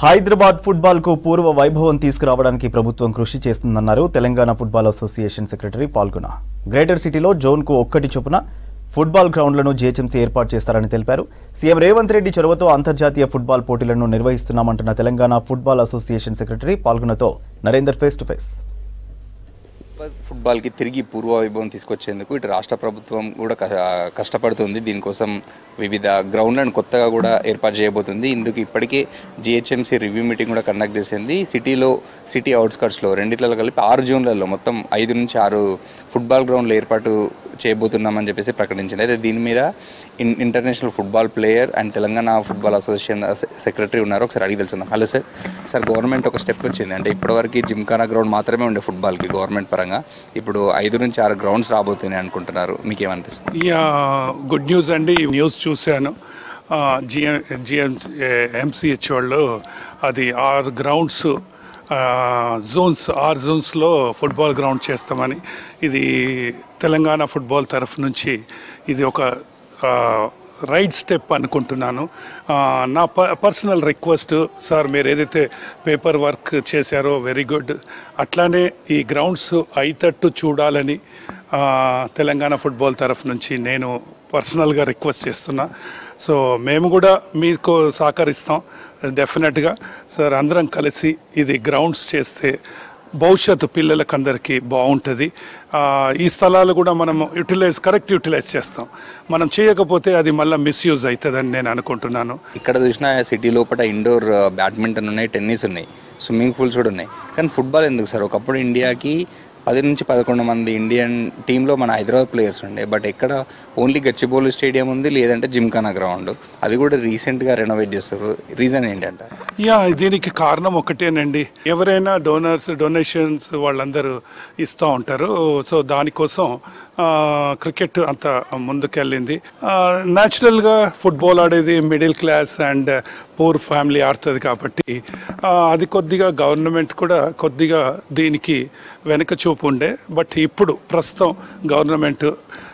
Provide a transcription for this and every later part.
Hyderabad football కు పూర్వ వైభవం తీసుకురావడానికి ప్రభుత్వం కృషి చేస్తుందన్నారు తెలంగాణ ఫుట్బాల్ అసోసియేషన్ సెక్రటరీ పాల్గొన గ్రేటర్ సిటీలో జోన్ కు ఒక్కటి చొప్పున ఫుట్బాల్ గ్రౌండ్లను జీహెచ్ఎంసీ ఏర్పాటు చేస్తారని తెలిపారు సీఎం రేవంత్ రెడ్డి చొరవతో అంతర్జాతీయ ఫుట్బాల్ పోటీలను నిర్వహిస్తున్నామంటున్న తెలంగాణ ఫుట్బాల్ అసోసియేషన్ సెక్రటరీ పాల్గొనతో నరేందర్ ఫేస్ టు ఫేస్ ఫుట్బాల్కి తిరిగి పూర్వ వైభవం తీసుకొచ్చేందుకు ఇటు రాష్ట్ర ప్రభుత్వం కూడా క- కష్టపడుతుంది దీనికోసం వివిధ గ్రౌండ్లను కొత్తగా కూడా ఏర్పాటు చేయబోతుంది ఇందుకు ఇప్పటికే జిహెచ్ఎంసీ రివ్యూ మీటింగ్ కూడా కండక్ట్ చేసింది సిటీలో సిటీ అవుట్స్కట్స్లో రెండిట్లలో కలిపి ఆరు జోన్లలో మొత్తం ఐదు నుంచి ఆరు ఫుట్బాల్ గ్రౌండ్లు ఏర్పాటు చేయబోతున్నామని చెప్పేసి ప్రకటించింది అయితే దీని మీద in international football player and Telangana football association secretary ఉన్నారు ఒకసారి అడిగి తెలుసుకుందాం హలో సార్ సార్ గవర్నమెంట్ ఒక స్టెప్ వచ్చింది అంటే ఇప్పటివరకు జిమ్ఖానా గ్రౌండ్ మాత్రమే ఉండే ఫుట్బాల్కి గవర్నమెంట్ పరంగా ఇప్పుడు ఐదు నుంచి ఆరు గ్రౌండ్స్ రాబోతున్నాయి అనుకుంటున్నారు మీకేమనిపిస్తుంది యా గుడ్ న్యూస్ అండి ఈ న్యూస్ చూశాను జిఎం జిఎం ఎంసీహెచ్ వాళ్ళు అది ఆరు గ్రౌండ్స్ జోన్స్ ఆరు జోన్స్లో ఫుట్బాల్ గ్రౌండ్ చేస్తామని ఇది తెలంగాణ ఫుట్బాల్ తరఫు నుంచి ఇది ఒక రైట్ స్టెప్ అనుకుంటున్నాను ఆ, నా ప పర్సనల్ రిక్వెస్ట్ సార్ మీరు ఏదైతే పేపర్ వర్క్ చేశారో వెరీ గుడ్ అట్లానే ఈ గ్రౌండ్స్ అయితట్టు చూడాలని ఆ, తెలంగాణ ఫుట్బాల్ తరఫు నుంచి నేను పర్సనల్గా రిక్వెస్ట్ చేస్తున్నా సో మేము కూడా మీకు సహకరిస్తాం డెఫినెట్గా సార్ అందరం కలిసి ఇది గ్రౌండ్స్ చేస్తే భవిష్యత్తు పిల్లలకందరికీ బాగుంటుంది ఆ, ఈ స్థలాలు కూడా మనం యూటిలైజ్ కరెక్ట్ యూటిలైజ్ చేస్తాం మనం చేయకపోతే అది మళ్ళీ మిస్యూజ్ అవుతుందని నేను అనుకుంటున్నాను ఇక్కడ చూసిన సిటీ లోపల ఇండోర్ బ్యాడ్మింటన్ ఉన్నాయి టెన్నిస్ ఉన్నాయి స్విమ్మింగ్ పూల్స్ కూడా ఉన్నాయి కానీ ఫుట్బాల్ ఎందుకు సార్ ఒకప్పుడు ఇండియాకి పది నుంచి పదకొండు మంది ఇండియన్ టీంలో మన హైదరాబాద్ ప్లేయర్స్ ఉండే బట్ ఎక్కడ ఓన్లీ గచ్చిబౌలి స్టేడియం ఉంది లేదంటే జిమ్ఖానా గ్రౌండ్ అది కూడా రీసెంట్గా రెనోవేట్ చేస్తారు రీజన్ ఏంటంటే యా దీనికి కారణం ఒకటేనండి ఎవరైనా డోనర్స్ డొనేషన్స్ వాళ్ళందరూ ఇస్తూ ఉంటారు సో దానికోసం ఆ, క్రికెట్ అంత ముందుకెళ్ళింది న్యాచురల్గా ఫుట్బాల్ ఆడేది middle class and poor family ఆడుతుంది కాబట్టి ఆ, అది కొద్దిగా గవర్నమెంట్ కూడా కొద్దిగా దీనికి వెనక చూపు ఉండే బట్ ఇప్పుడు ప్రస్తుతం government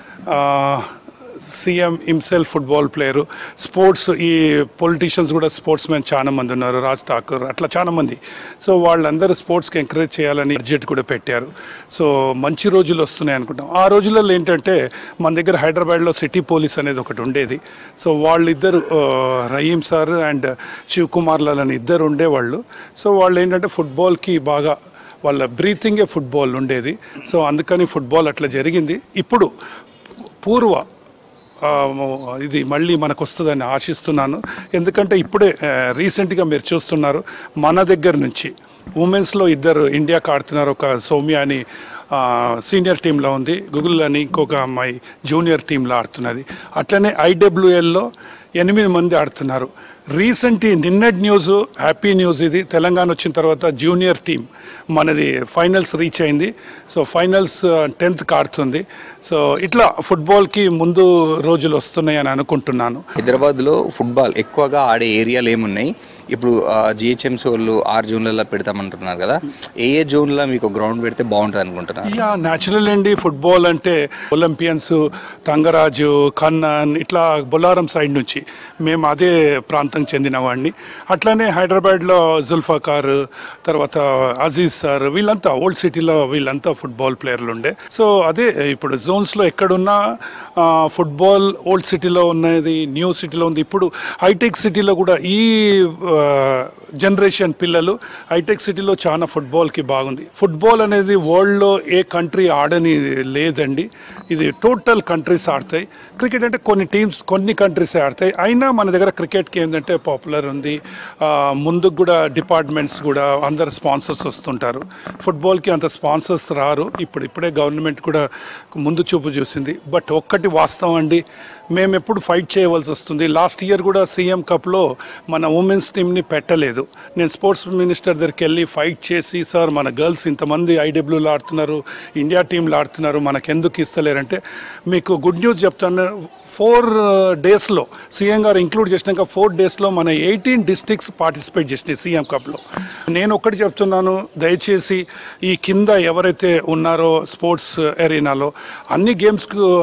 CM himself football player sports ఈ పొలిటీషియన్స్ కూడా స్పోర్ట్స్ మెన్ చాలా మంది ఉన్నారు రాజ్ ఠాకూర్ అట్లా చాలా మంది సో వాళ్ళందరూ స్పోర్ట్స్కి ఎంకరేజ్ చేయాలని బడ్జెట్ కూడా పెట్టారు సో మంచి రోజులు వస్తున్నాయి అనుకుంటాం ఆ రోజులలో ఏంటంటే మన దగ్గర హైదరాబాద్లో సిటీ పోలీస్ అనేది ఒకటి ఉండేది సో వాళ్ళిద్దరు ఆ, రహీం సార్ అండ్ శివ్ కుమార్ లాల్ అని ఇద్దరు ఉండేవాళ్ళు సో వాళ్ళు ఏంటంటే ఫుట్బాల్కి బాగా వాళ్ళ బ్రీతింగే ఫుట్బాల్ ఉండేది సో అందుకని ఫుట్బాల్ అట్లా జరిగింది ఇప్పుడు పూర్వ ఆ, ఇది మళ్ళీ మనకు వస్తుందని ఆశిస్తున్నాను ఎందుకంటే ఇప్పుడే ఆ, రీసెంట్గా మీరు చూస్తున్నారు మన దగ్గర నుంచి ఉమెన్స్లో ఇద్దరు ఇండియాకి ఆడుతున్నారు ఒక సౌమ్య అని ఆ, సీనియర్ టీంలో ఉంది గూగుల్ అని ఇంకొక అమ్మాయి జూనియర్ టీంలో ఆడుతున్నది అట్లనే ఐడబ్ల్యూఎల్లో ఎనిమిది మంది ఆడుతున్నారు రీసెంట్ ఈ నిన్నటి న్యూస్ హ్యాపీ న్యూస్ ఇది తెలంగాణ వచ్చిన తర్వాత జూనియర్ టీం మనది ఫైనల్స్ రీచ్ అయింది సో ఫైనల్స్ టెన్త్కి ఆడుతుంది సో ఇట్లా ఫుట్బాల్కి ముందు రోజులు వస్తున్నాయి అని అనుకుంటున్నాను హైదరాబాద్లో ఫుట్బాల్ ఎక్కువగా ఆడే ఏరియాలు ఏమున్నాయి ఇప్పుడు జిహెచ్ఎంసీ వాళ్ళు ఆరు జోన్లలో పెడతామంటున్నారు కదా ఏ ఏ జోన్లో మీకు గ్రౌండ్ పెడితే బాగుంటుంది అనుకుంటున్నారు యా న్యాచురల్ అండి ఫుట్బాల్ అంటే ఒలింపియన్స్ తంగరాజు కన్నన్ ఇట్లా బొల్లారం సైడ్ నుంచి మేము అదే ప్రాంతం చెందిన వాడిని అట్లానే హైదరాబాద్లో జుల్ఫాకార్ తర్వాత అజీజ్ సార్ వీళ్ళంతా ఓల్డ్ సిటీలో వీళ్ళంతా ఫుట్బాల్ ప్లేయర్లు ఉండే సో అదే ఇప్పుడు జోన్స్లో ఎక్కడున్నా ఆ, ఫుట్బాల్ ఓల్డ్ సిటీలో ఉన్నది న్యూ సిటీలో ఉంది ఇప్పుడు హైటెక్ సిటీలో కూడా ఈ ఆ, జనరేషన్ పిల్లలు హైటెక్ సిటీలో చాలా ఫుట్బాల్కి బాగుంది ఫుట్బాల్ అనేది వరల్డ్లో ఏ కంట్రీ ఆడని లేదండి ఇది టోటల్ కంట్రీస్ ఆడతాయి క్రికెట్ అంటే కొన్ని టీమ్స్ కొన్ని కంట్రీస్ ఆడతాయి అయినా మన దగ్గర క్రికెట్కి ఏంటంటే పాపులర్ ఉంది ఆ, ముందుకు కూడా డిపార్ట్మెంట్స్ కూడా అందరు స్పాన్సర్స్ వస్తుంటారు ఫుట్బాల్కి అంత స్పాన్సర్స్ రారు ఇప్పుడు ఇప్పుడే గవర్నమెంట్ కూడా ముందు చూపు చూసింది బట్ ఒక్కటి వాస్తవం అండి మేము ఎప్పుడు ఫైట్ చేయవలసి వస్తుంది లాస్ట్ ఇయర్ కూడా సీఎం కప్లో మన ఉమెన్స్ టీమ్ని పెట్టలేదు నేను స్పోర్ట్స్ మినిస్టర్ దగ్గరికి వెళ్ళి ఫైట్ చేసి సార్ మన గర్ల్స్ ఇంతమంది ఐడబ్ల్యూలో ఆడుతున్నారు ఇండియా టీంలో ఆడుతున్నారు మనకెందుకు ఇస్తలేరంటే మీకు గుడ్ న్యూస్ చెప్తాను ఫోర్ డేస్లో సీఎం గారు ఇంక్లూడ్ చేసినాక ఫోర్ డేస్లో మన ఎయిటీన్ డిస్ట్రిక్ట్స్ పార్టిసిపేట్ చేసినాయి సీఎం కప్లో నేను ఒక్కటి చెప్తున్నాను దయచేసి ఈ కింద ఎవరైతే ఉన్నారో స్పోర్ట్స్ ఎరీనాలో అన్ని గేమ్స్కు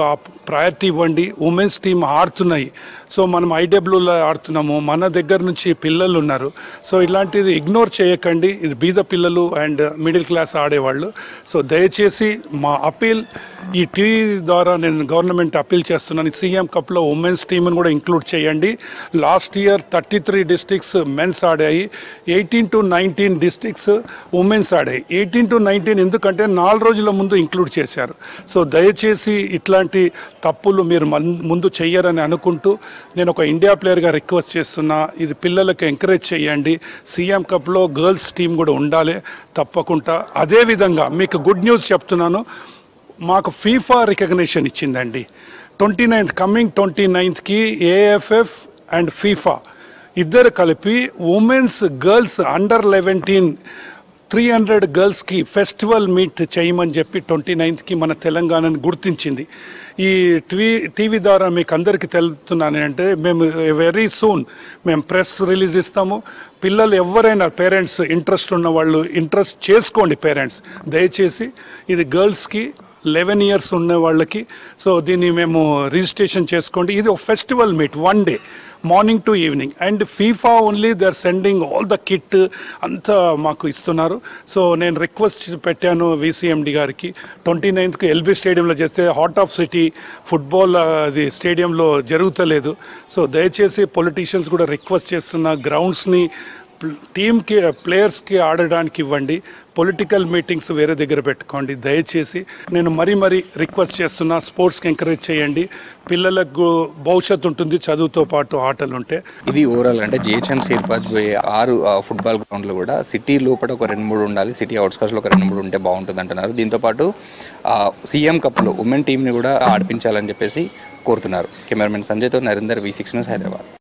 ప్రయారిటీ ఇవ్వండి ఉమెన్స్ టీమ్ ఆడుతున్నాయి సో మనం ఐడబ్ల్యూలో ఆడుతున్నాము మన దగ్గర నుంచి పిల్లలు ఉన్నారు సో ఇలాంటిది ఇగ్నోర్ చేయకండి ఇది బీద పిల్లలు అండ్ మిడిల్ క్లాస్ ఆడేవాళ్ళు సో దయచేసి మా అపీల్ ఈ టీవీ ద్వారా నేను గవర్నమెంట్ అపీల్ చేస్తున్నాను సీఎం కప్లో ఉమెన్స్ టీమ్ని కూడా ఇంక్లూడ్ చేయండి last year thirty three districts men's ఆడాయి eighteen to nineteen districts women's ఆడాయి ఎయిటీన్ టు నైన్టీన్ ఎందుకంటే నాలుగు రోజుల ముందు ఇంక్లూడ్ చేశారు సో దయచేసి ఇట్లాంటి తప్పులు మీరు మన్- ముందు చెయ్యరని అనుకుంటూ నేను ఒక ఇండియా ప్లేయర్గా రిక్వెస్ట్ చేస్తున్నా ఇది పిల్లలకు ఎంకరేజ్ చేయండి సీఎం కప్లో గర్ల్స్ టీం కూడా ఉండాలి తప్పకుండా అదేవిధంగా మీకు గుడ్ న్యూస్ చెప్తున్నాను మాకు ఫీఫా రికగ్నిషన్ ఇచ్చిందండి ట్వంటీ నైన్త్ కమింగ్ ట్వంటీ నైన్త్కి ఏఎఫ్ఎఫ్ అండ్ ఫీఫా ఇద్దరు కలిపి women's girls under seventeen three hundred గర్ల్స్కి ఫెస్టివల్ మీట్ చేయమని చెప్పి ట్వంటీ నైన్త్కి మన తెలంగాణని గుర్తించింది ఈ టీవీ టీవీ ద్వారా మీకు అందరికీ తెలుపుతున్నాను అంటే మేము వెరీ సూన్ మేము ప్రెస్ రిలీజ్ ఇస్తాము పిల్లలు ఎవరైనా పేరెంట్స్ ఇంట్రెస్ట్ ఉన్న వాళ్ళు ఇంట్రెస్ట్ చేసుకోండి పేరెంట్స్ దయచేసి ఇది గర్ల్స్కి లెవెన్ ఇయర్స్ ఉన్న వాళ్ళకి సో దీన్ని మేము రిజిస్ట్రేషన్ చేసుకోండి ఇది ఒక festival meet one day morning to evening and FIFA only they are sending all the kit అంతా మాకు ఇస్తున్నారు సో నేను రిక్వెస్ట్ పెట్టాను విసిఎండి గారికి ట్వంటీ నైన్త్కి ఎల్బీ స్టేడియంలో చేస్తే హార్ట్ ఆఫ్ సిటీ ఫుట్బాల్ అది స్టేడియంలో జరుగుతలేదు సో దయచేసి పొలిటీషియన్స్ కూడా రిక్వెస్ట్ చేస్తున్న గ్రౌండ్స్ని టీమ్కి ప్లేయర్స్కి ఆడడానికి ఇవ్వండి పొలిటికల్ మీటింగ్స్ వేరే దగ్గర పెట్టుకోండి దయచేసి నేను మరీ మరీ రిక్వెస్ట్ చేస్తున్నా స్పోర్ట్స్కి ఎంకరేజ్ చేయండి పిల్లలకు భవిష్యత్తు ఉంటుంది చదువుతో పాటు ఆటలు ఉంటే ఇది ఓవరాల్ అంటే జిహెచ్ఎంసీ ఏర్పరచబోయే ఆరు ఆ, ఫుట్బాల్ గ్రౌండ్లు కూడా సిటీ లోపల ఒక రెండు మూడు ఉండాలి సిటీ అవుట్స్కట్స్లో ఒక రెండు మూడు ఉంటే బాగుంటుంది అంటున్నారు దీంతోపాటు ఆ, సీఎం కప్లో ఉమెన్ టీంని కూడా ఆడిపించాలని చెప్పేసి కోరుతున్నారు కెమెరామెన్ సంజయ్తో Narender V six news Hyderabad